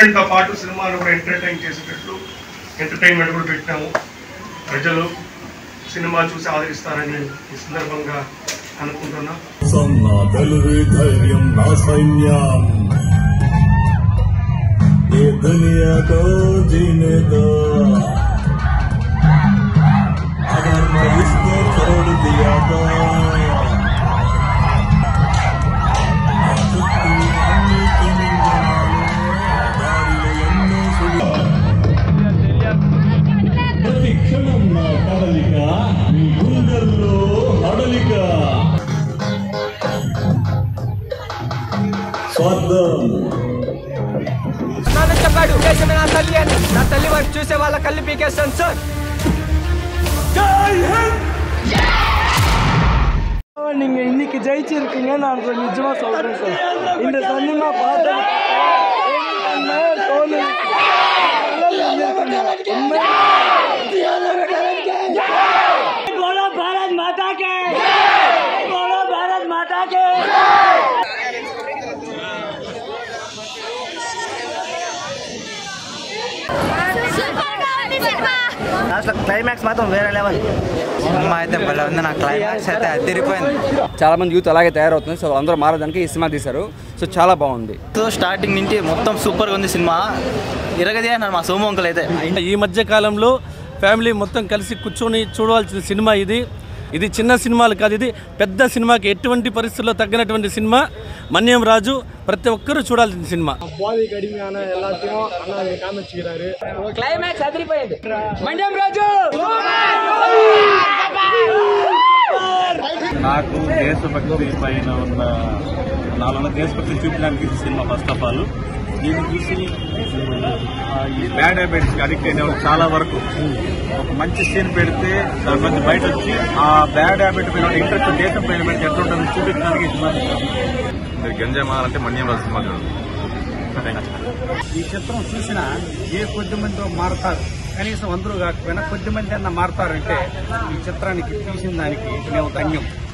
కంటెంట్తో పాటు సినిమాను కూడా ఎంటర్టైన్ చేసేటట్లు ఎంటర్టైన్మెంట్ కూడా పెట్టినాము ప్రజలు సినిమా చూసి ఆదరిస్తారని ఈ సందర్భంగా అనుకుంటున్నాం నా తెలివి ధైర్యం నా సైన్యం ये दुनिया को जीने दो अगर मैं इसको छोड़ दिया तो చుట్టూ అన్ని కిందనాలు, దారిలో ఎన్నో సుడిగాలు. ప్రతి క్షణం నా కదలిక మీ గుండెల్లో హడలిక స్వార్థం నాన్న చెప్పాడు దేశమే నా తల్లి అని నా తల్లి వైపు చూసే వాళ్ళ కళ్ళు పీకేస్తాను సార్ நீங்க இன்னைக்கு ஜெயிச்சிருக்கீங்க நான் ஒரு நிஜமா சொல்றேன் சார் இந்த சினிமா பார்த்து தோணு बोलो भारत माता के बोलो भारत माता के లాస్ట్ క్లైమాక్స్ మాత్రం వేరే లెవెల్ సినిమా అయితే భలే ఉంది నా క్లైమాక్స్ అయితే అదిరిపోయింది చాలా మంది యూత్ అలాగే తయారవుతుంది సో అందరూ మారడానికి ఈ సినిమా తీశారు సో చాలా బాగుంది సో స్టార్టింగ్ నుంచి మొత్తం సూపర్గా ఉంది సినిమా ఇరగది అన్నారు మా సోము అంకుల్ అయితే ఈ మధ్య కాలంలో ఫ్యామిలీ మొత్తం కలిసి కూర్చొని చూడవలసిన சினிமா இது ఇది చిన్న సినిమాలు కాదు ఇది పెద్ద సినిమాకి ఎటువంటి పరిస్థితుల్లో తగ్గినటువంటి సినిమా మన్యం రాజు ప్రతి ఒక్కరూ చూడాల్సిన సినిమా క్లైమాక్స్ అదిరిపోయింది మండ్యం రాజు నాకు దేశభక్తి పైన ఉన్న నాలో దేశభక్తి చూపించడానికి ఇది సినిమా ఫస్ట్ ఆఫ్ ఆల్ దీన్ని చూసి ఆ, ఈ బ్యాడ్ హ్యాబిట్స్ అడిక్ట్ అయిన వాళ్ళు చాలా వరకు ఒక మంచి సీన్ పెడితే దాని నుంచి బయట వచ్చి ఆ బ్యాడ్ హ్యాబిట్ పైన ఇంట్రెస్ట్ దేశం పైన పెడితే ఎట్లుంటుందో చూపించడానికి ఈ సినిమా మీరు గంజాయి మారంటే మన్యం రాజు సినిమా చూడండి ఈ చిత్రం చూసిన ఏ కొద్ది మంది మారతారు కనీసం అందరూ కాకపోయినా కొద్ది మంది అన్న మారతారంటే ఈ చిత్రానికి తీసిన దానికి మేము ధన్యం